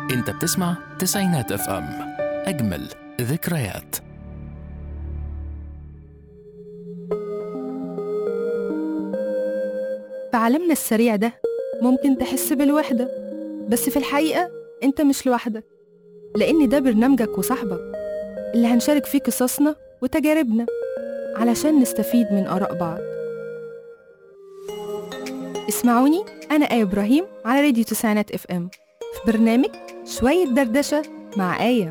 انت بتسمع تسعينات اف ام اجمل ذكريات في عالمنا السريع ده ممكن تحس بالوحدة بس في الحقيقة انت مش لوحدك لأن ده برنامجك وصاحبك اللي هنشارك فيه قصصنا وتجاربنا علشان نستفيد من آراء بعض اسمعوني أنا آية إبراهيم على راديو تسعينات اف ام في برنامج شوية دردشة مع آية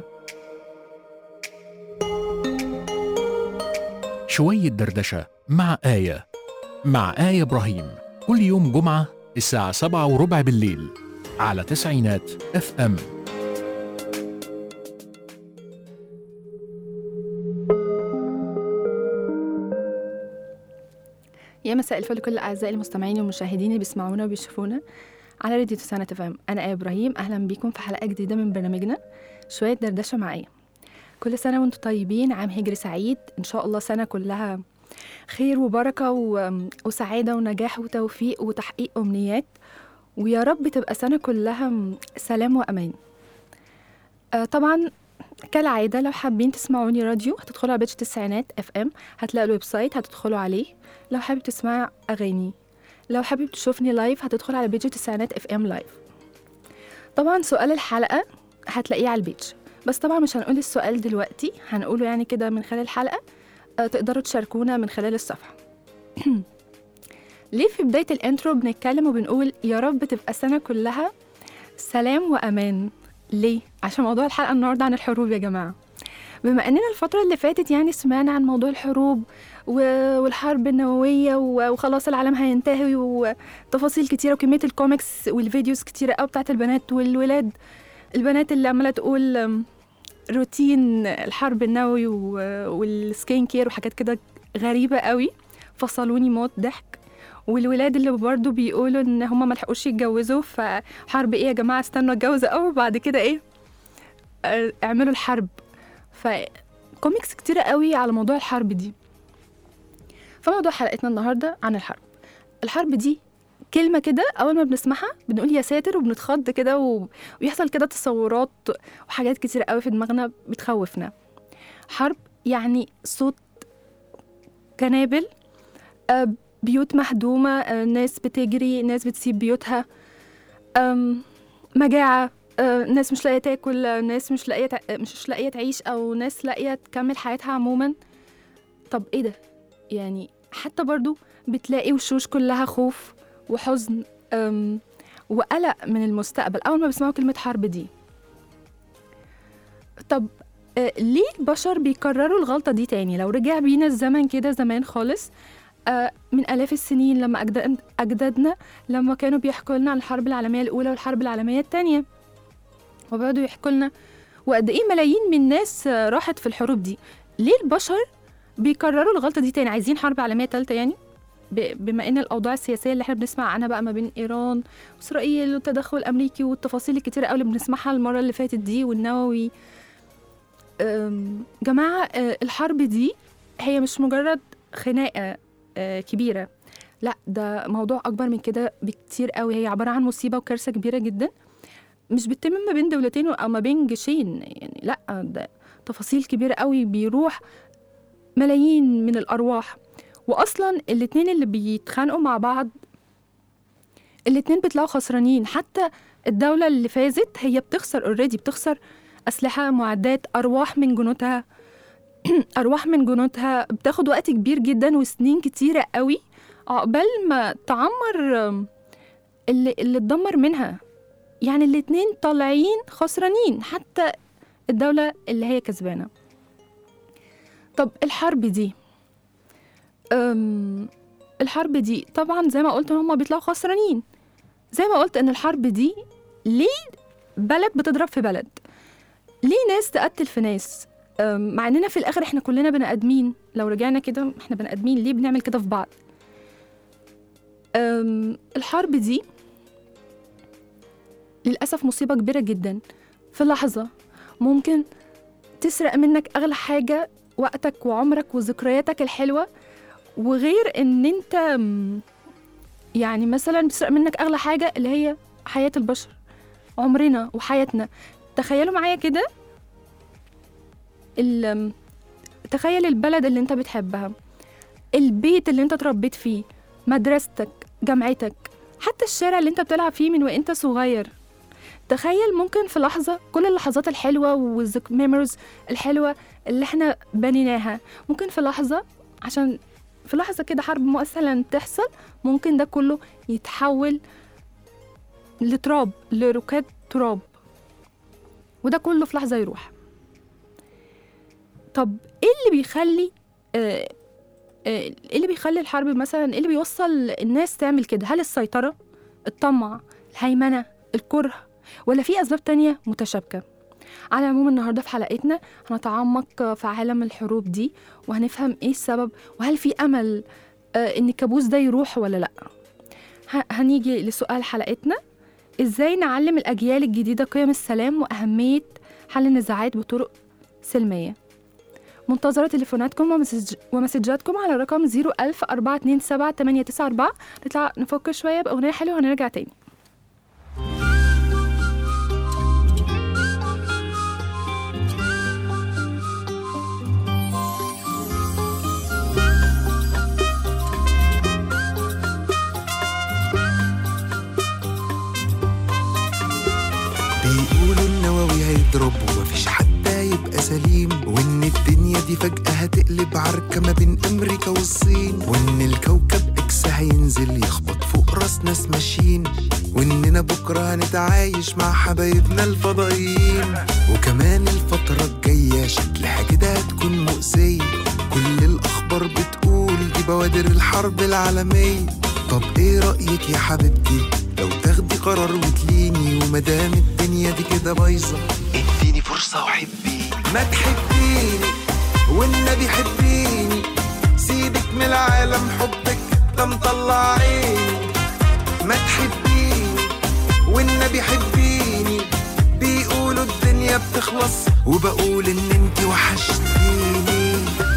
شوية دردشة مع آية مع آية إبراهيم كل يوم جمعة الساعة سبعة وربع بالليل على تسعينات اف ام يا مساء الفل لكل اعزائي المستمعين والمشاهدين اللي بيسمعونا وبيشوفونا على راديو تسعينات اف ام انا ايه ابراهيم اهلا بيكم في حلقه جديده من برنامجنا شويه دردشه معايا كل سنه وانتم طيبين عام هجري سعيد ان شاء الله سنه كلها خير وبركه و... وسعاده ونجاح وتوفيق وتحقيق امنيات ويا رب تبقى سنه كلها سلام وامان آه طبعا كالعادة لو حابين تسمعوني راديو هتدخلوا على بيتش تسعينات اف ام هتلاقوا الويب سايت هتدخلوا عليه لو حابب تسمع اغاني لو حابب تشوفني لايف هتدخل على بيج تسعينات اف ام لايف طبعا سؤال الحلقة هتلاقيه على البيج بس طبعا مش هنقول السؤال دلوقتي هنقوله يعني كده من خلال الحلقة أه تقدروا تشاركونا من خلال الصفحة ليه في بداية الانترو بنتكلم وبنقول يا رب تبقى السنة كلها سلام وأمان ليه؟ عشان موضوع الحلقة النهاردة عن الحروب يا جماعة بما اننا الفترة اللي فاتت يعني سمعنا عن موضوع الحروب و- والحرب النووية و- وخلاص العالم هينتهي وتفاصيل كتيرة وكمية الكوميكس والفيديوز كتيرة قوي بتاعت البنات والولاد البنات اللي عمالة تقول أم، روتين الحرب النووي و- والسكين كير وحاجات كده غريبة قوي فصلوني موت ضحك والولاد اللي برضه بيقولوا ان هما ما لحقوش يتجوزوا فحرب ايه يا جماعه استنوا اتجوزوا اول بعد كده ايه آه، اعملوا الحرب فكوميكس كتيرة قوي على موضوع الحرب دي فموضوع حلقتنا النهاردة عن الحرب الحرب دي كلمة كده أول ما بنسمعها بنقول يا ساتر وبنتخض كده و- ويحصل كده تصورات وحاجات كتير قوي في دماغنا بتخوفنا حرب يعني صوت قنابل آه، بيوت مهدومة آه، ناس بتجري ناس بتسيب بيوتها آم، مجاعة آه، ناس مش لاقية تاكل آه، ناس مش لاقية تع- مش لاقية تعيش أو ناس لاقية تكمل حياتها عموما طب ايه ده يعني حتى برضو بتلاقي وشوش كلها خوف وحزن أم وقلق من المستقبل أول ما بيسمعوا كلمة حرب دي طب آه، ليه البشر بيكرروا الغلطة دي تاني لو رجع بينا الزمن كده زمان خالص آه، من آلاف السنين لما أجد- أجدادنا لما كانوا بيحكوا لنا عن الحرب العالمية الأولى والحرب العالمية التانية وبعدوا يحكوا لنا وقد إيه ملايين من الناس آه، راحت في الحروب دي ليه البشر بيكرروا الغلطة دي تاني عايزين حرب عالمية تالتة يعني ب- بما ان الاوضاع السياسيه اللي احنا بنسمع عنها بقى ما بين ايران واسرائيل والتدخل الامريكي والتفاصيل الكتيره قوي اللي بنسمعها المره اللي فاتت دي والنووي أم، جماعه آه، الحرب دي هي مش مجرد خناقه آه، كبيره لا ده موضوع اكبر من كده بكتير قوي هي عباره عن مصيبه وكارثه كبيره جدا مش بتتم ما بين دولتين او ما بين جيشين يعني لا ده تفاصيل كبيره قوي بيروح ملايين من الارواح واصلا الاتنين اللي بيتخانقوا مع بعض الاتنين بيطلعوا خسرانين حتى الدولة اللي فازت هي بتخسر اوريدي بتخسر أسلحة معدات أرواح من جنودها أرواح من جنودها بتاخد وقت كبير جدا وسنين كتيرة قوي عقبال ما تعمر آم، اللي, اللي اتدمر منها يعني الاتنين طالعين خسرانين حتى الدولة اللي هي كسبانة طب الحرب دي أم الحرب دي طبعا زي ما قلت هما بيطلعوا خسرانين زي ما قلت ان الحرب دي ليه بلد بتضرب في بلد ليه ناس تقتل في ناس أم، مع اننا في الاخر احنا كلنا بني ادمين لو رجعنا كده احنا بني ادمين ليه بنعمل كده في بعض أم، الحرب دي للاسف مصيبه كبيره جدا في لحظه ممكن تسرق منك اغلى حاجه وقتك وعمرك وذكرياتك الحلوه وغير ان انت م، يعني مثلا بتسرق منك اغلى حاجه اللي هي حياه البشر عمرنا وحياتنا تخيلوا معايا كده ال- تخيل البلد اللي انت بتحبها البيت اللي انت اتربيت فيه مدرستك جامعتك حتى الشارع اللي انت بتلعب فيه من وانت صغير تخيل ممكن في لحظة كل اللحظات الحلوة والميموريز الحلوة اللي احنا بنيناها ممكن في لحظة عشان في لحظة كده حرب مثلا تحصل ممكن ده كله يتحول لتراب لركاد تراب وده كله في لحظة يروح طب ايه اللي بيخلي آه آه، ايه اللي بيخلي الحرب مثلا ايه اللي بيوصل الناس تعمل كده هل السيطرة الطمع الهيمنة الكره ولا في أسباب تانية متشابكة على العموم النهاردة في حلقتنا هنتعمق في عالم الحروب دي وهنفهم ايه السبب وهل في أمل آه، ان الكابوس ده يروح ولا لأ ه- هنيجي لسؤال حلقتنا ازاي نعلم الأجيال الجديدة قيم السلام وأهمية حل النزاعات بطرق سلمية منتظرة تليفوناتكم ومسج... ومسجاتكم على رقم 01000 427 894 نطلع نفكر شوية بأغنية حلوة وهنرجع تاني بيقولوا النووي هيضرب ومفيش حتى يبقى سليم وان الدنيا دي فجأة هتقلب عركة ما بين امريكا والصين وان الكوكب اكس هينزل يخبط فوق راس ناس ماشيين واننا بكرة هنتعايش مع حبايبنا الفضائيين وكمان الفترة الجاية شكلها كده هتكون مؤذية كل الاخبار بتقول دي بوادر الحرب العالمية طب ايه رأيك يا حبيبتي لو تاخدي قرار وتليني ومدام الدنيا دي كده بايظة اديني فرصة وحبيني ما تحبيني والنبي حبيني سيبك من العالم حبك ده مطلع عيني ما تحبيني والنبي حبيني بيقولوا الدنيا بتخلص وبقول ان انت وحشتيني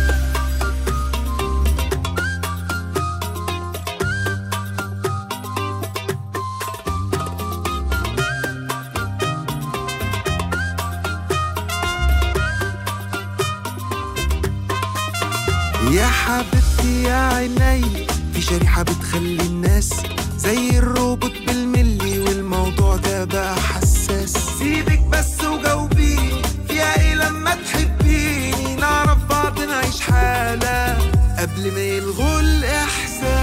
يا حبيبتي يا عيني في شريحة بتخلي الناس زي الروبوت بالملي والموضوع ده بقى حساس سيبك بس وجاوبيني فيها ايه لما تحبيني نعرف بعض نعيش حالة قبل ما يلغوا الإحساس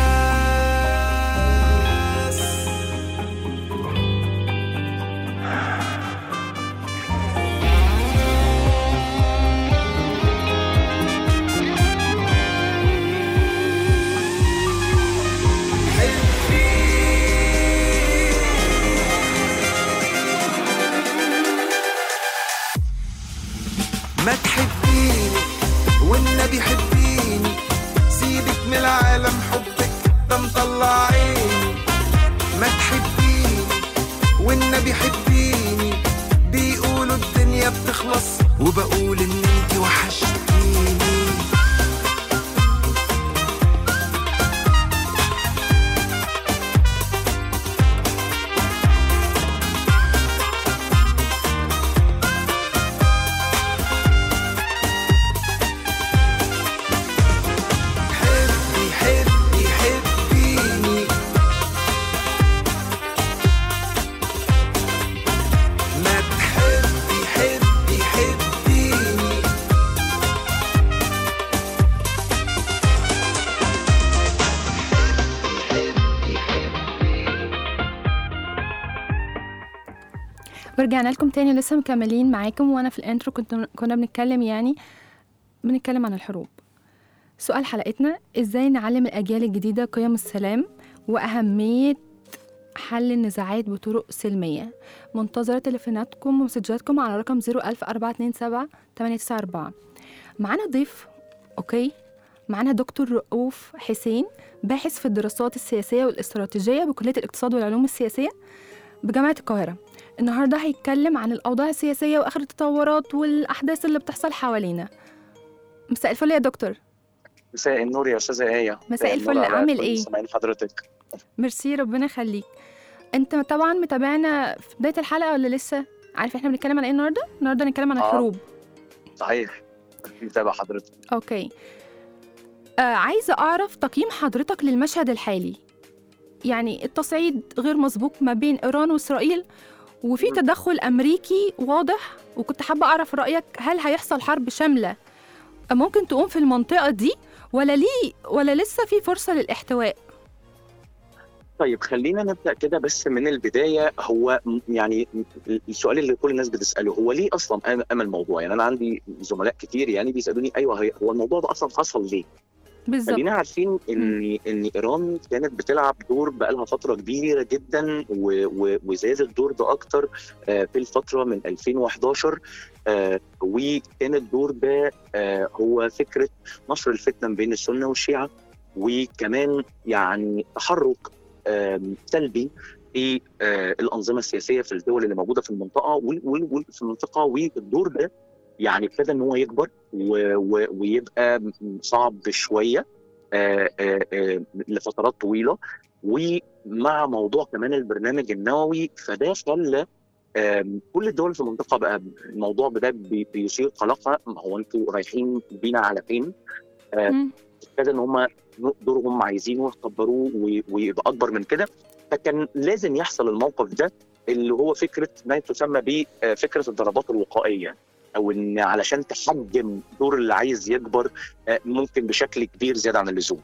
ما تحبيني والنبي حبيني سيبك من العالم حبك ده مطلع عيني ما تحبيني والنبي حبيني بيقولوا الدنيا بتخلص وبقول ان انت وحشتيني حبي حبي حبيني ما تحبي حبي حبيني ورجعنا لكم تاني لسه مكملين معاكم وانا في الانترو كنت كنا بنتكلم يعني بنتكلم عن الحروب سؤال حلقتنا ازاي نعلم الاجيال الجديده قيم السلام واهميه حل النزاعات بطرق سلميه منتظره تليفوناتكم ومسجاتكم على رقم 01427 894 معانا ضيف اوكي معانا دكتور رؤوف حسين باحث في الدراسات السياسيه والاستراتيجيه بكليه الاقتصاد والعلوم السياسيه بجامعه القاهره النهارده هيتكلم عن الاوضاع السياسيه واخر التطورات والاحداث اللي بتحصل حوالينا مساء الفل يا دكتور مساء النور يا استاذه ايه مساء النور الفل، على عامل كل إيه؟ سامعين حضرتك ميرسي ربنا يخليك انت طبعا متابعنا في بدايه الحلقه ولا لسه عارف احنا بنتكلم عن ايه النهارده النهارده هنتكلم عن آه. الحروب صحيح متابع حضرتك اوكي آه عايزه اعرف تقييم حضرتك للمشهد الحالي يعني التصعيد غير مسبوق ما بين ايران واسرائيل وفي مم. تدخل امريكي واضح وكنت حابه اعرف رايك هل هيحصل حرب شامله ممكن تقوم في المنطقه دي ولا ليه ولا لسه في فرصه للاحتواء طيب خلينا نبدا كده بس من البدايه هو م- يعني م- السؤال اللي كل الناس بتساله هو ليه اصلا قام قام الموضوع يعني انا عندي زملاء كتير يعني بيسالوني ايوه هي- هو الموضوع ده اصلا حصل ليه بالظبط خلينا عارفين ان ان ايران كانت بتلعب دور بقالها فتره كبيره جدا و- و- وزاد الدور ده اكتر آه، في الفتره من 2011 آه، وكان الدور ده آه، هو فكره نشر الفتنه بين السنه والشيعه وكمان يعني تحرك آم، سلبي في آه، الانظمه السياسيه في الدول اللي موجوده في المنطقه وال- وال- وال- في المنطقه والدور ده يعني ابتدى ان هو يكبر و- و- ويبقى صعب شويه آه، آه، آه، لفترات طويله ومع موضوع كمان البرنامج النووي فده خلى آم، كل الدول في المنطقه بقى الموضوع ده بي- بيثير قلقها هو انتوا رايحين بينا على فين؟ آه، مم. ابتدى ان هم دورهم عايزينه يكبروه وي- ويبقى اكبر من كده فكان لازم يحصل الموقف ده اللي هو فكره ما تسمى بفكره الضربات الوقائيه او ان علشان تحجم دور اللي عايز يكبر آه، ممكن بشكل كبير زياده عن اللزوم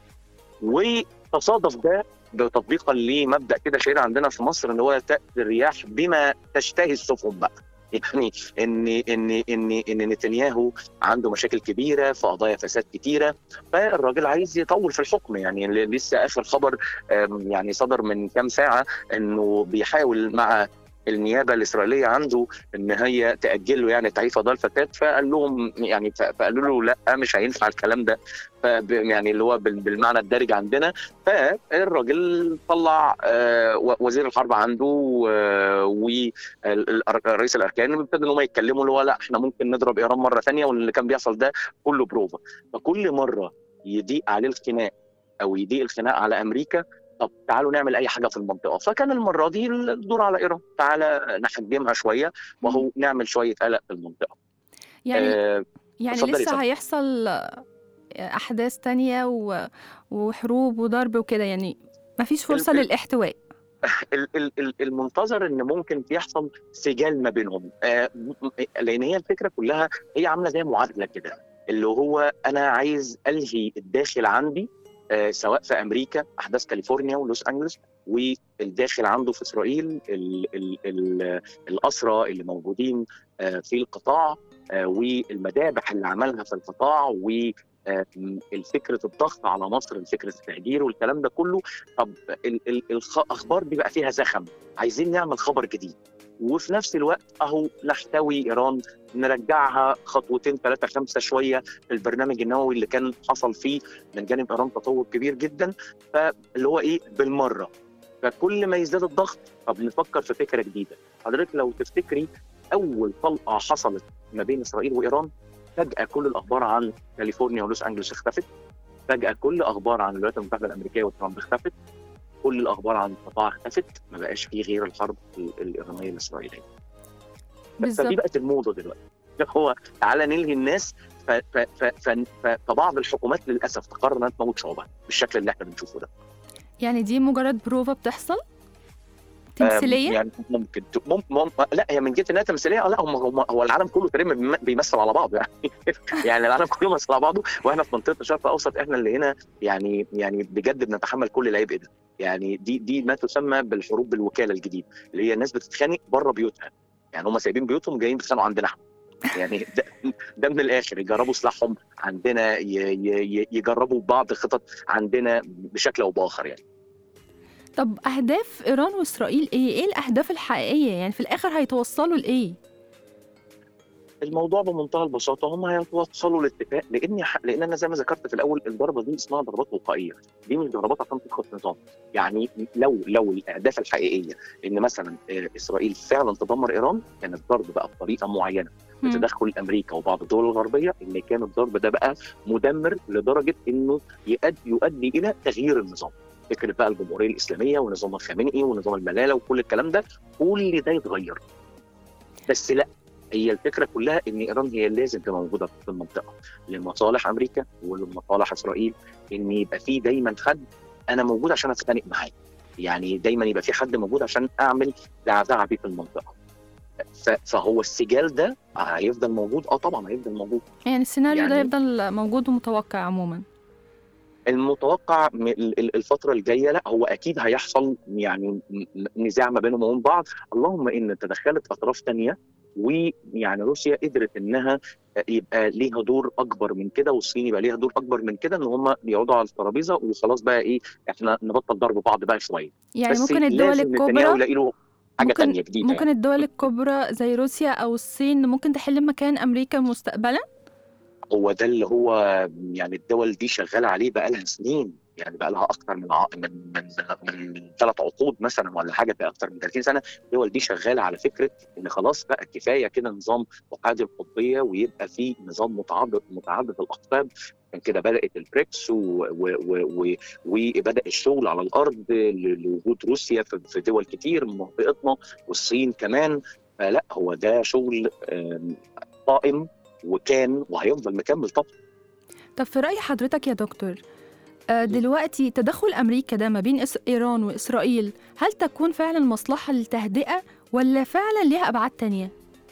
وتصادف ده تطبيقا لمبدا كده شهير عندنا في مصر ان هو تاتي الرياح بما تشتهي السفن بقى يعني ان ان ان ان نتنياهو عنده مشاكل كبيره في قضايا فساد كتيره فالراجل عايز يطول في الحكم يعني ل- لسه اخر خبر آم، يعني صدر من كام ساعه انه بيحاول مع النيابه الاسرائيليه عنده ان هي تاجل له يعني تعريف قضايا الفساد فقال لهم يعني ف- فقالوا له لا مش هينفع الكلام ده فب- يعني اللي هو بال- بالمعنى الدارج عندنا فالراجل طلع آه، و- وزير الحرب عنده ورئيس الاركان ابتدوا ان هم يتكلموا اللي هو لا احنا ممكن نضرب ايران مره ثانيه واللي كان بيحصل ده كله بروفا فكل مره يضيق عليه الخناق او يضيق الخناق على امريكا طب تعالوا نعمل اي حاجه في المنطقه فكان المره دي الدور على ايران تعالى نحجمها شويه وهو نعمل شويه قلق في المنطقه يعني آه يعني اتفضلي لسه اتفضلي. هيحصل أحداث تانية و... وحروب وضرب وكده يعني مفيش فرصة ال- للاحتواء ال- ال- ال- المنتظر ان ممكن يحصل سجال ما بينهم آه، م- م- لان هي الفكره كلها هي عامله زي معادله كده اللي هو انا عايز الهي الداخل عندي آه، سواء في امريكا احداث كاليفورنيا ولوس انجلوس والداخل عنده في اسرائيل ال- ال- ال- الاسرى اللي موجودين آه، في القطاع آه، والمذابح اللي عملها في القطاع و آه، الفكره الضغط على مصر فكره التهجير والكلام ده كله طب ال- ال- الاخبار دي بقى فيها زخم عايزين نعمل خبر جديد وفي نفس الوقت اهو نحتوي ايران نرجعها خطوتين ثلاثه خمسه شويه في البرنامج النووي اللي كان حصل فيه من جانب ايران تطور كبير جدا فاللي هو ايه بالمره فكل ما يزداد الضغط طب نفكر في فكره جديده حضرتك لو تفتكري اول طلقه حصلت ما بين اسرائيل وايران فجاه كل الاخبار عن كاليفورنيا ولوس انجلوس اختفت فجاه كل اخبار عن الولايات المتحده الامريكيه وترامب اختفت كل الاخبار عن القطاع اختفت ما بقاش فيه غير الحرب ال- الايرانيه الاسرائيليه بالظبط فدي بقت الموضه دلوقتي هو تعالى نلهي الناس ف- ف- ف- ف- ف- فبعض الحكومات للاسف تقرر انها تموت شعوبها بالشكل اللي احنا بنشوفه ده يعني دي مجرد بروفا بتحصل تمثيلية يعني ممكن ت- مم مم لا هي من جهه انها تمثيليه آه، لا هم هم هو العالم كله تقريبا بيم- بيمثل على بعضه يعني يعني العالم كله بيمثل على بعضه واحنا في منطقه الشرق الاوسط احنا اللي هنا يعني يعني بجد بنتحمل كل العبء ده يعني دي دي ما تسمى بالحروب بالوكاله الجديده اللي هي الناس بتتخانق بره بيوتها يعني هم سايبين بيوتهم جايين بيتخانقوا عندنا احنا يعني ده, ده من الاخر يجربوا سلاحهم عندنا ي- ي- ي- يجربوا بعض خطط عندنا بشكل او باخر يعني طب أهداف إيران وإسرائيل إيه؟ إيه الأهداف الحقيقية؟ يعني في الآخر هيتوصلوا لإيه؟ الموضوع بمنتهى البساطه هم هيتوصلوا لاتفاق لان لان انا زي ما ذكرت في الاول الضربه دي اسمها ضربات وقائيه دي مش ضربات عشان تسقط نظام يعني لو لو الاهداف الحقيقيه ان مثلا آه، اسرائيل فعلا تدمر ايران كان الضرب بقى بطريقه معينه مم. بتدخل امريكا وبعض الدول الغربيه ان كان الضرب ده بقى مدمر لدرجه انه يؤدي يؤدي الى تغيير النظام فكره بقى الجمهوريه الاسلاميه ونظام الخامنئي ونظام الملاله وكل الكلام ده كل ده يتغير بس لا هي الفكره كلها ان ايران هي لازم تبقى موجوده في المنطقه لمصالح امريكا ولمصالح اسرائيل ان يبقى في دايما حد انا موجود عشان اتخانق معاه يعني دايما يبقى في حد موجود عشان اعمل دعدعه بيه في المنطقه ف- فهو السجال ده هيفضل موجود اه طبعا هيفضل موجود يعني السيناريو ده يعني- يفضل موجود ومتوقع عموما المتوقع م- ال- ال- الفترة الجاية لا هو أكيد هيحصل يعني م- م- نزاع ما بينهم وبين بعض اللهم إن تدخلت أطراف تانية ويعني روسيا قدرت إنها يبقى ليها دور أكبر من كده والصين يبقى ليها دور أكبر من كده إن هم يقعدوا على الترابيزة وخلاص بقى إيه إحنا نبطل ضرب بعض بقى شوية يعني بس ممكن الدول لازم نتنياهو الكبرى يلاقي له حاجة ممكن- تانية جديدة ممكن الدول الكبرى زي روسيا او الصين ممكن تحل مكان امريكا مستقبلا هو ده اللي هو يعني الدول دي شغاله عليه بقى لها سنين يعني بقى لها اكتر من ع- من من من, من ثلاث عقود مثلا ولا حاجه بقى اكتر من 30 سنه الدول دي شغاله على فكره ان خلاص بقى كفايه كده نظام وقاعد القطبيه ويبقى في نظام متعدد متعدد الاقطاب عشان كده بدات البريكس و- و- و- و- وبدا الشغل على الارض ل- لوجود روسيا في في دول كتير من منطقتنا والصين كمان فلا هو ده شغل آم، قائم وكان وهيفضل مكمل طبعا طب في رأي حضرتك يا دكتور آه، دلوقتي تدخل أمريكا ده ما بين إس- إيران وإسرائيل هل تكون فعلا مصلحة للتهدئة ولا فعلا ليها أبعاد تانية؟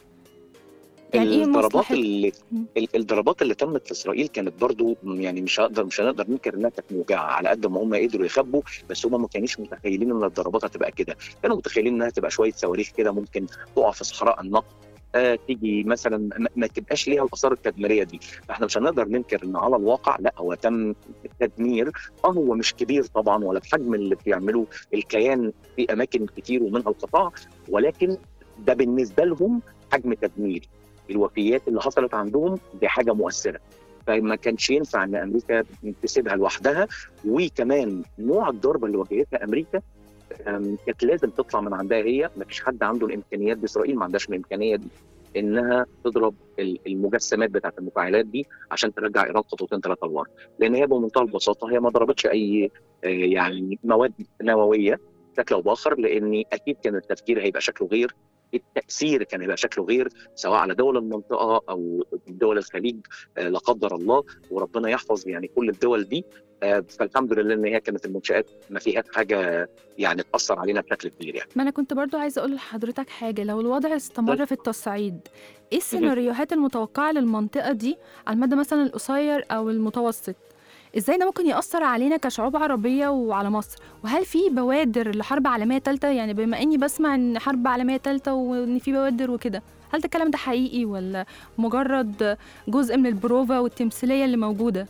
يعني إيه الضربات مصلحة؟ اللي مم. ال- الضربات اللي تمت في اسرائيل كانت برضو يعني مش هقدر مش هنقدر ننكر انها كانت موجعه على قد ما هم قدروا يخبوا بس هم ما كانوش متخيلين ان الضربات هتبقى كده كانوا متخيلين انها تبقى شويه صواريخ كده ممكن تقع في صحراء النقب آه تيجي مثلا ما- ما تبقاش ليها الاثار التدميريه دي فاحنا مش هنقدر ننكر ان على الواقع لا هو تم التدمير اه هو مش كبير طبعا ولا بحجم اللي بيعملوه الكيان في اماكن كتير ومنها القطاع ولكن ده بالنسبه لهم حجم تدمير الوفيات اللي حصلت عندهم دي حاجه مؤثره فما كانش ينفع ان امريكا تسيبها لوحدها وكمان نوع الضربه اللي واجهتها امريكا أم، كانت لازم تطلع من عندها هي ما فيش حد عنده الامكانيات دي اسرائيل ما عندهاش الامكانيه دي انها تضرب ال- المجسمات بتاعت المفاعلات دي عشان ترجع ايران خطوتين ثلاثه لورا لان هي بمنتهى البساطه هي ما ضربتش اي آه، يعني مواد نوويه بشكل او باخر لان اكيد كان التفكير هيبقى شكله غير التاثير كان هيبقى شكله غير سواء على دول المنطقه او دول الخليج آه، لا قدر الله وربنا يحفظ يعني كل الدول دي آه، فالحمد لله ان هي كانت المنشات ما فيهاش حاجه يعني تاثر علينا بشكل كبير يعني ما أنا كنت برضو عايزة أقول لحضرتك حاجة لو الوضع استمر في التصعيد إيه السيناريوهات المتوقعة للمنطقة دي على المدى مثلا القصير أو المتوسط؟ إزاي ده ممكن يأثر علينا كشعوب عربية وعلى مصر؟ وهل في بوادر لحرب عالمية تالتة؟ يعني بما إني بسمع إن حرب عالمية تالتة وإن في بوادر وكده هل ده الكلام ده حقيقي ولا مجرد جزء من البروفا والتمثيلية اللي موجودة؟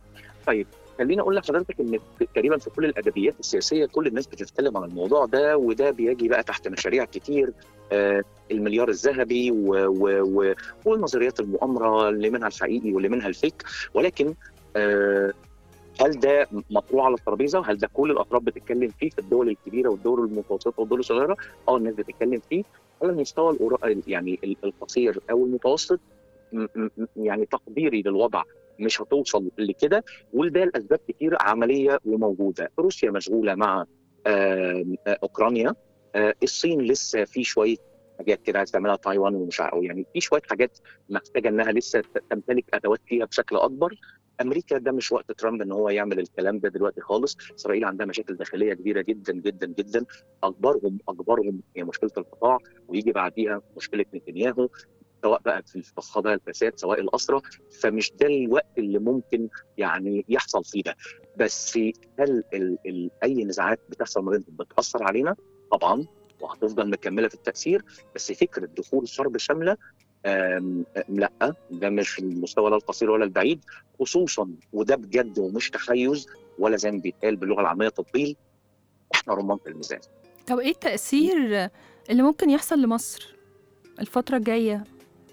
خليني اقول لحضرتك ان في- تقريبا في كل الادبيات السياسيه كل الناس بتتكلم عن الموضوع ده وده بيجي بقى تحت مشاريع كتير آه، المليار الذهبي و- و- و- ونظريات المؤامره اللي منها الحقيقي واللي منها الفيك ولكن آه، هل ده مطروح على الترابيزه؟ هل ده كل الاطراف بتتكلم فيه في الدول الكبيره والدول المتوسطه والدول الصغيره؟ اه الناس بتتكلم فيه على المستوى القرا- يعني ال- القصير او المتوسط م- م- يعني تقديري للوضع مش هتوصل لكده وده لاسباب كتير عمليه وموجوده روسيا مشغوله مع آم، آه، اوكرانيا آه، الصين لسه في شويه حاجات كده عايز تعملها تايوان ومش عارف يعني في شويه حاجات محتاجه انها لسه ت- تمتلك ادوات فيها بشكل اكبر امريكا ده مش وقت ترامب ان هو يعمل الكلام ده دلوقتي خالص اسرائيل عندها مشاكل داخليه كبيره جدا جدا جدا اكبرهم اكبرهم هي مشكله القطاع ويجي بعديها مشكله نتنياهو سواء بقى في القضايا الفساد سواء الاسرى فمش ده الوقت اللي ممكن يعني يحصل فيه ده بس هل ال ال اي نزاعات بتحصل ما بينهم بتاثر علينا؟ طبعا وهتفضل مكمله في التاثير بس فكره دخول حرب شامله آم، آم، لا ده مش في المستوى لا القصير ولا البعيد خصوصا وده بجد ومش تحيز ولا زي ما بيتقال باللغه العاميه تطبيل احنا رمانه الميزان طب إيه التأثير اللي ممكن يحصل لمصر الفترة الجاية؟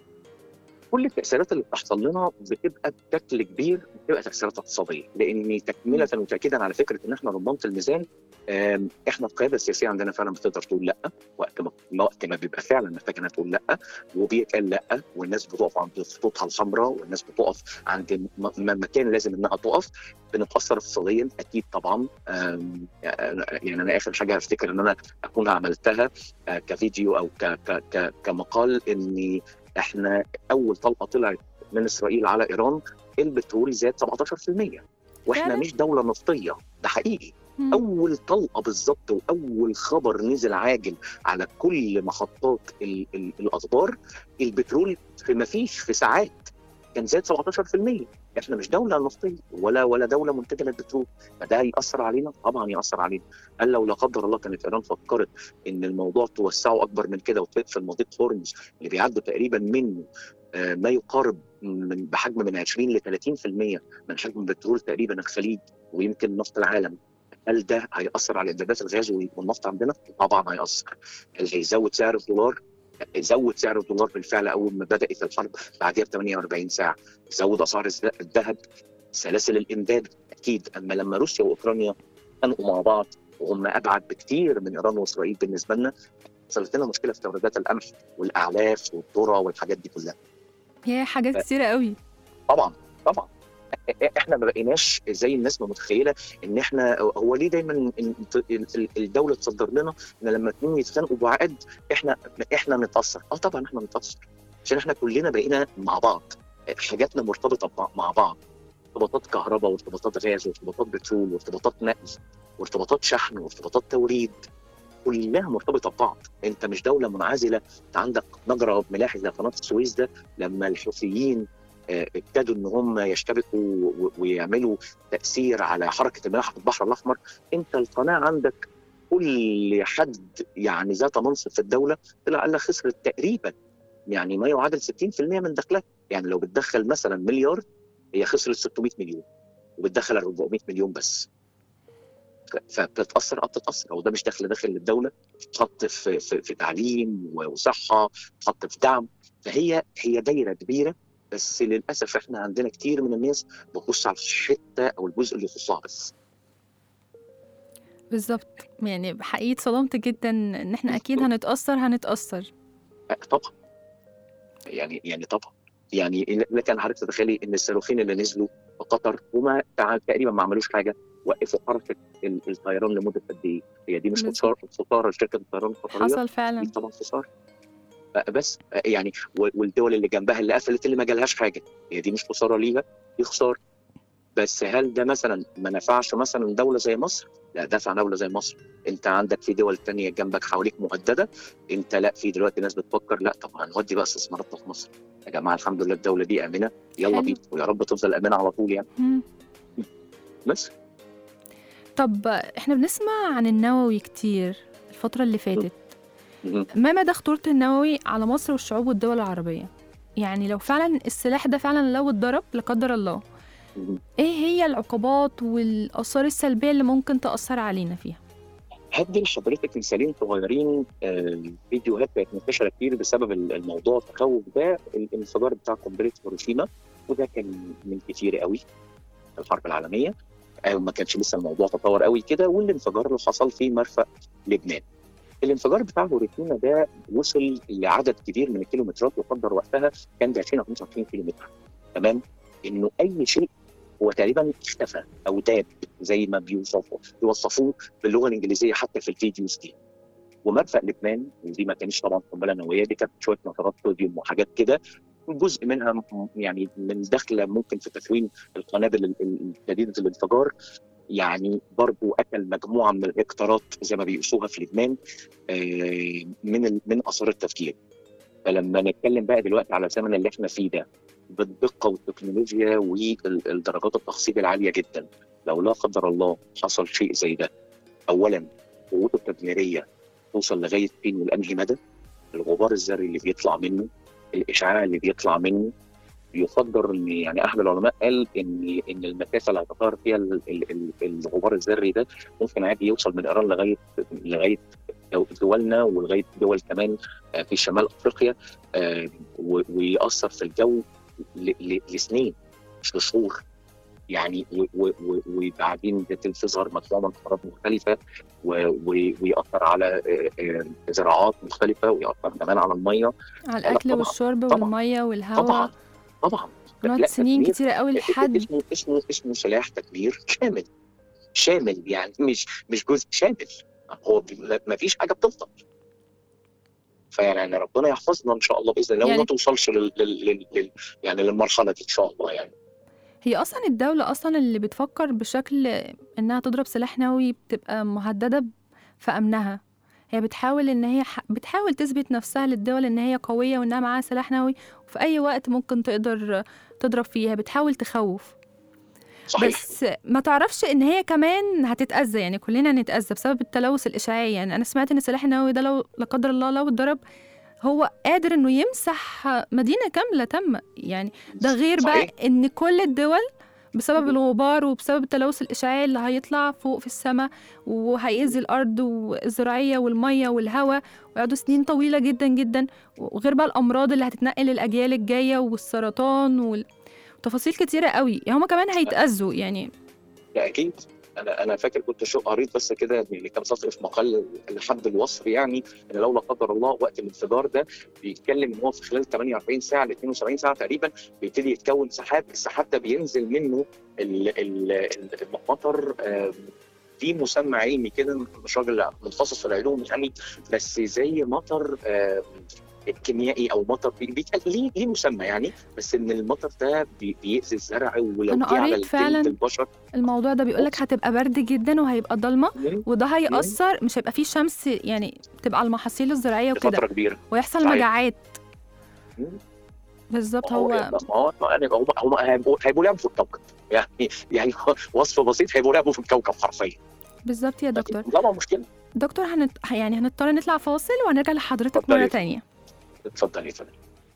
كل التاثيرات اللي بتحصل لنا بتبقى بشكل كبير بتبقى تاثيرات اقتصاديه لان تكمله وتاكيدا على فكره ان احنا رمانه الميزان آم، احنا القياده السياسيه عندنا فعلا بتقدر تقول لا وقت ما وقت ما بيبقى فعلا محتاج انها تقول لا وبيتقال لا والناس بتقف عند خطوطها الحمراء والناس بتقف عند م- م- مكان لازم انها تقف بنتاثر اقتصاديا اكيد طبعا آم، يعني انا اخر حاجه هفتكر ان انا اكون عملتها آه، كفيديو او ك ك ك كمقال ان احنا اول طلقه طلعت من اسرائيل على ايران البترول زاد 17% واحنا فعلاً؟ مش دوله نفطيه ده حقيقي مم. اول طلقه بالظبط واول خبر نزل عاجل على كل محطات ال- ال- الاخبار البترول في ما فيش في ساعات كان زاد 17% احنا مش دوله نفطيه ولا ولا دوله منتجه للبترول فده ياثر علينا طبعا ياثر علينا قال لو لا قدر الله كانت ايران فكرت ان الموضوع توسعه اكبر من كده وتقفل مضيق هورمز اللي بيعدوا تقريبا منه آه، ما يقارب من بحجم من 20 ل 30% من حجم البترول تقريبا الخليج ويمكن نفط العالم هل ده هيأثر على إمدادات الغاز والنفط عندنا؟ طبعا هيأثر. هل هيزود سعر الدولار؟ زود سعر الدولار بالفعل أول ما بدأت الحرب بعدها ب 48 ساعة. زود أسعار الز- الذهب سلاسل الإمداد أكيد أما لما روسيا وأوكرانيا خانقوا مع بعض وهم أبعد بكتير من إيران وإسرائيل بالنسبة لنا حصلت لنا مشكلة في توريدات القمح والأعلاف والذرة والحاجات دي كلها. يا حاجات كتيرة قوي طبعا طبعا احنا ما بقيناش زي الناس ما متخيله ان احنا هو ليه دايما ال- ال- الدوله تصدر لنا ان لما اتنين يتخانقوا بعقد احنا احنا نتاثر اه طبعا احنا نتاثر عشان احنا كلنا بقينا مع بعض حاجاتنا مرتبطه ببع- مع بعض ارتباطات كهرباء وارتباطات غاز وارتباطات بترول وارتباطات نقل وارتباطات شحن وارتباطات توريد كلها مرتبطه ببعض انت مش دوله منعزله انت عندك مجرى ملاحي زي قناه السويس ده لما الحوثيين آه، ابتدوا ان هم يشتبكوا و- ويعملوا تاثير على حركه الملاحه في البحر الاحمر انت القناه عندك كل حد يعني ذات منصب في الدوله طلع قال لك خسرت تقريبا يعني ما يعادل 60% من دخلها يعني لو بتدخل مثلا مليار هي خسرت 600 مليون وبتدخل 400 مليون بس ف- فبتتاثر اه بتتاثر هو ده مش دخل داخل للدوله تحط في, في, في تعليم وصحه تحط في دعم فهي هي دايره كبيره بس للاسف احنا عندنا كتير من الناس بتبص على الحته او الجزء اللي يخصها بس بالظبط يعني حقيقي اتصدمت جدا ان احنا اكيد هنتأثر هنتأثر آه، طبعا يعني يعني طبعا يعني لكن حضرتك تتخيلي ان الصاروخين اللي نزلوا في قطر هما تع- تقريبا ما عملوش حاجه وقفوا حركه ال- الطيران لمده قد ايه؟ هي دي مش بالظبط. خساره خساره لشركه الطيران القطريه حصل فعلا دي طبعا خساره آه، بس آه، يعني و- والدول اللي جنبها اللي قفلت اللي ما جالهاش حاجه هي دي مش خساره ليها دي خساره بس هل ده مثلا ما نفعش مثلا دوله زي مصر؟ لا دفع دوله زي مصر انت عندك في دول تانية جنبك حواليك مهدده انت لا في دلوقتي ناس بتفكر لا طب هنودي بقى استثماراتنا في مصر يا جماعه الحمد لله الدوله دي امنه يلا حلو. بينا ويا رب تفضل امنه على طول يعني مم. بس طب احنا بنسمع عن النووي كتير الفترة اللي فاتت مهم. ما مدى خطورة النووي على مصر والشعوب والدول العربية؟ يعني لو فعلا السلاح ده فعلا لو اتضرب لا قدر الله مهم. ايه هي العقوبات والآثار السلبية اللي ممكن تأثر علينا فيها؟ هدي لحضرتك مثالين صغيرين آه، فيديوهات بقت منتشره كتير بسبب الموضوع التخوف ده الانفجار بتاع قنبله هيروشيما وده كان من كتير قوي في الحرب العالميه آه، ما كانش لسه الموضوع تطور قوي كده والانفجار اللي حصل في مرفأ لبنان الانفجار بتاع هيروشيما ده وصل لعدد كبير من الكيلومترات وقدر وقتها كان ب 20 او 25 كيلومتر تمام انه اي شيء هو تقريبا اختفى او داب زي ما بيوصفوا بيوصفوه باللغه الانجليزيه حتى في الفيديوز دي ومرفأ لبنان ودي ما كانش طبعا قنبله نوويه دي كانت شويه نقرات صوديوم وحاجات كده جزء منها م- يعني من داخله ممكن في تكوين القنابل ال- ال- جديده الانفجار يعني برضو اكل مجموعه من الهكتارات زي ما بيقيسوها في لبنان آه، من ال- من اثار التفجير فلما نتكلم بقى دلوقتي على الزمن اللي احنا فيه ده بالدقه والتكنولوجيا والدرجات التخصيب العاليه جدا لو لا قدر الله حصل شيء زي ده اولا قوته التدميريه توصل لغايه فين والانهي مدى الغبار الذري اللي بيطلع منه الاشعاع اللي بيطلع منه يقدر ان يعني احد العلماء قال ان ان المسافه اللي هتطار فيها ال- ال- ال- الغبار الذري ده ممكن عادي يوصل من ايران لغايه لغايه دولنا ولغايه دول كمان آه، في شمال افريقيا آه، و- ويأثر في الجو ل- ل- لسنين مش لشهور يعني و- و- و- وبعدين تظهر مجموعه من الامراض مختلفه و- و- ويأثر على آه، آه، زراعات مختلفه ويأثر كمان على الميه على لا الاكل طبعاً، والشرب طبعاً، والميه والهواء طبعا طبعا نقعد لا، سنين تدمير. كتيره قوي لحد اسمه اسمه اسمه سلاح تدمير شامل شامل يعني مش مش جزء شامل هو ما فيش حاجه بتفضل فيعني ربنا يحفظنا ان شاء الله باذن الله يعني- وما توصلش لل... لل... لل... لل... يعني للمرحله دي ان شاء الله يعني هي اصلا الدوله اصلا اللي بتفكر بشكل انها تضرب سلاح نووي بتبقى مهدده في امنها هي بتحاول ان هي ح... بتحاول تثبت نفسها للدول ان هي قويه وانها معاها سلاح نووي وفي اي وقت ممكن تقدر تضرب فيها بتحاول تخوف صحيح بس ما تعرفش ان هي كمان هتتاذى يعني كلنا هنتاذى بسبب التلوث الاشعاعي يعني انا سمعت ان السلاح النووي ده لو لا قدر الله لو اتضرب هو قادر انه يمسح مدينه كامله تم يعني ده غير بقى صحيح. ان كل الدول بسبب الغبار وبسبب التلوث الاشعاعي اللي هيطلع فوق في السماء وهيأذي الارض والزراعيه والميه والهواء ويقعدوا سنين طويله جدا جدا وغير بقى الامراض اللي هتتنقل للاجيال الجايه والسرطان وال... وتفاصيل كتيره قوي يعني هما كمان هيتأذوا يعني ده اكيد انا انا فاكر كنت شو قريت بس كده اللي كان سطر في مقال لحد الوصف يعني ان لو لا قدر الله وقت الانفجار ده بيتكلم ان هو في خلال 48 ساعه ل 72 ساعه تقريبا بيبتدي يتكون سحاب السحاب ده بينزل منه ال- ال- ال- المطر آم، في مسمى علمي كده مش راجل متخصص في العلوم يعني بس زي مطر آم، كيميائي او مطر بي- بيتقال ليه ليه مسمى يعني بس ان المطر ده بي- بيأذي الزرع ولو أنا جه على قريت الجلد فعلاً البشر الموضوع ده بيقولك هتبقى برد جدا وهيبقى ضلمه وده هيأثر مش هيبقى فيه شمس يعني تبقى على المحاصيل الزراعيه وكده لفتره كبيره ويحصل صحيح. مجاعات مم. بالظبط هو هو هو يعني هم هم هيبقوا هيبقوا لعبوا في الكوكب يعني يعني وصف بسيط هيبقوا لعبوا في الكوكب حرفيا بالظبط يا دكتور لا مشكله دكتور هنت... يعني هنضطر نطلع فاصل وهنرجع لحضرتك اتفضلي. مره تانية اتفضلي اتفضلي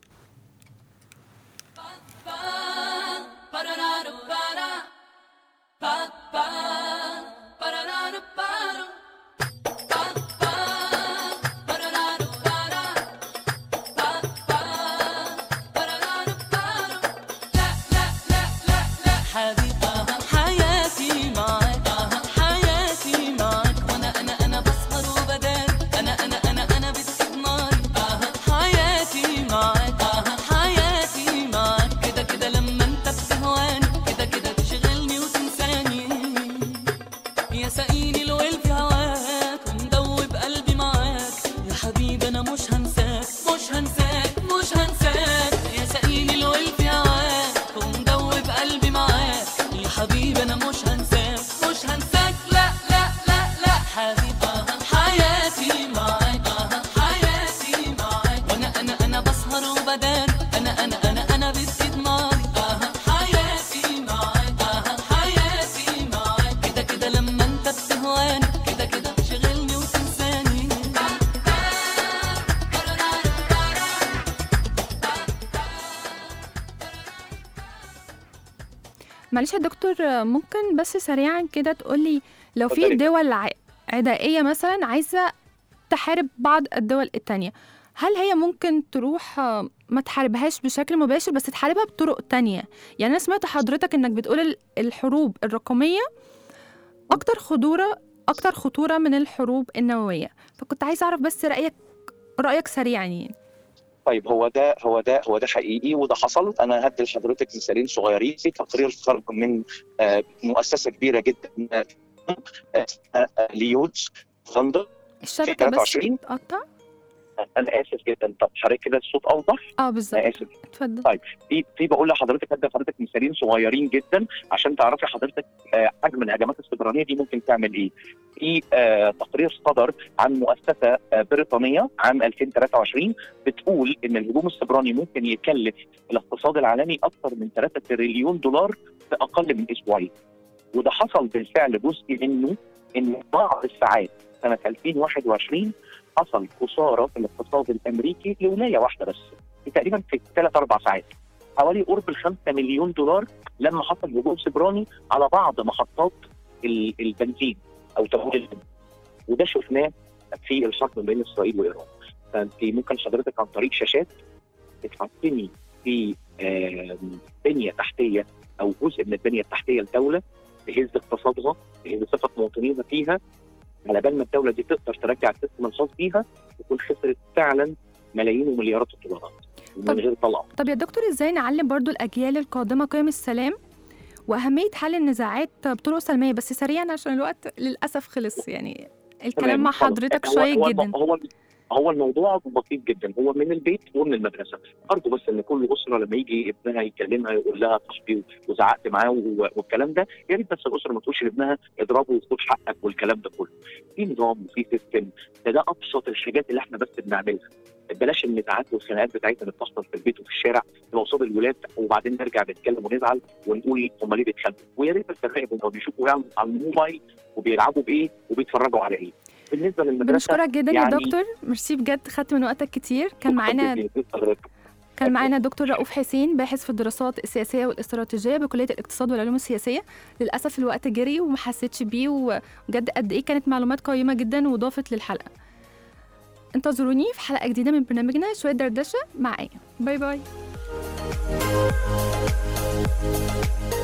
حبيبة حياتي معاك حياتي معاك وانا انا انا بسهر وبدار انا انا انا انا بتسيب ناري حياتي معاك حياتي معاك كده كده لما انت بتهواني كده كده تشغلني وتنساني يا سقيني الويل في هواك ومدوب قلبي معاك يا حبيبي انا مش هنساك مش هنساك مش هنساك يا سقيني الويل في هواك ومدوب قلبي معاك يا حبيبي انا مش هنساك مش هنساك لا لا لا لا حبيبي حياتي معاك حياتي معاك وانا انا انا بسهر وبدار انا انا انا انا بتزيد ناري حياتي معاك حياتي معاك كده كده لما انت بتهواني كده كده تشغلني وتنساني معلش يا دكتور ممكن بس سريعا كده تقولي لو في اتفضلي. دول ع- عدائيه مثلا عايزه تحارب بعض الدول التانية هل هي ممكن تروح آه، ما تحاربهاش بشكل مباشر بس تحاربها بطرق تانية يعني أنا سمعت حضرتك إنك بتقول ال- الحروب الرقمية أكتر خطورة أكتر خطورة من الحروب النووية فكنت عايزة أعرف بس رأيك رأيك سريعا يعني طيب هو ده هو ده هو ده حقيقي وده حصل انا هدي لحضرتك مثالين صغيرين في تقرير خرج من آه، مؤسسه كبيره جدا آه، آه، آه، ليودز لندن الشبكة بس 23 بتقطع انا اسف جدا طب حضرتك كده الصوت اوضح اه انا بالظبط اسف اتفضل في في بقول لحضرتك هدي لحضرتك مثالين صغيرين جدا عشان تعرفي حضرتك آه، حجم الهجمات السيبرانيه دي ممكن تعمل ايه. في آه، تقرير صدر عن مؤسسه آه، بريطانيه عام 2023 بتقول ان الهجوم السيبراني ممكن يكلف الاقتصاد العالمي اكثر من 3 تريليون دولار في اقل من اسبوعين. وده حصل بالفعل جزء منه ان بعض الساعات سنه 2021 حصل خساره في الاقتصاد الامريكي لولايه واحده بس تقريبا في ثلاث اربع ساعات حوالي قرب ال 5 مليون دولار لما حصل هجوم سيبراني على بعض محطات ال- البنزين او تمويل البنزين وده شفناه في الحرب بين اسرائيل وايران فانت ممكن حضرتك عن طريق شاشات تتحكمي في آم، بنيه تحتيه او جزء من البنيه التحتيه لدوله تهز اقتصادها تهز ثقه مواطنيها فيها على بال ما الدوله دي تقدر ترجع السيستم الخاص بيها تكون خسرت فعلا ملايين ومليارات الدولارات طب- من غير طلعه طب يا دكتور ازاي نعلم برضو الاجيال القادمه قيم السلام واهميه حل النزاعات بطرق سلميه بس سريعا عشان الوقت للاسف خلص يعني الكلام تمام، مع خلاص. حضرتك هو- شيق هو جدا هو هو الموضوع بسيط جدا هو من البيت ومن المدرسه ارجو بس ان كل اسره لما يجي ابنها يكلمها يقول لها صاحبي وزعقت معاه و- والكلام ده يا ريت بس الاسره ما تقولش لابنها اضربه وخد حقك والكلام ده كله في نظام وفي سيستم ده ده ابسط الحاجات اللي احنا بس بنعملها بلاش النزاعات والخناقات بتاعتنا اللي بتحصل في البيت وفي الشارع تبقى قصاد الولاد وبعدين نرجع نتكلم ونزعل ونقول هم ليه بيتخانقوا ويا ريت بس نراقب هم بيشوفوا ايه على الموبايل وبيلعبوا بايه وبيتفرجوا على ايه بالنسبه للمدرسه بنشكرك جدا يا يعني- دكتور ميرسي بجد خدت من وقتك كتير كان معانا كان معانا دكتور رؤوف حسين باحث في الدراسات السياسيه والاستراتيجيه بكليه الاقتصاد والعلوم السياسيه للاسف الوقت جري وما حسيتش بيه وبجد قد ايه كانت معلومات قيمه جدا وضافت للحلقه انتظروني في حلقه جديده من برنامجنا شويه دردشه مع ايه باي باي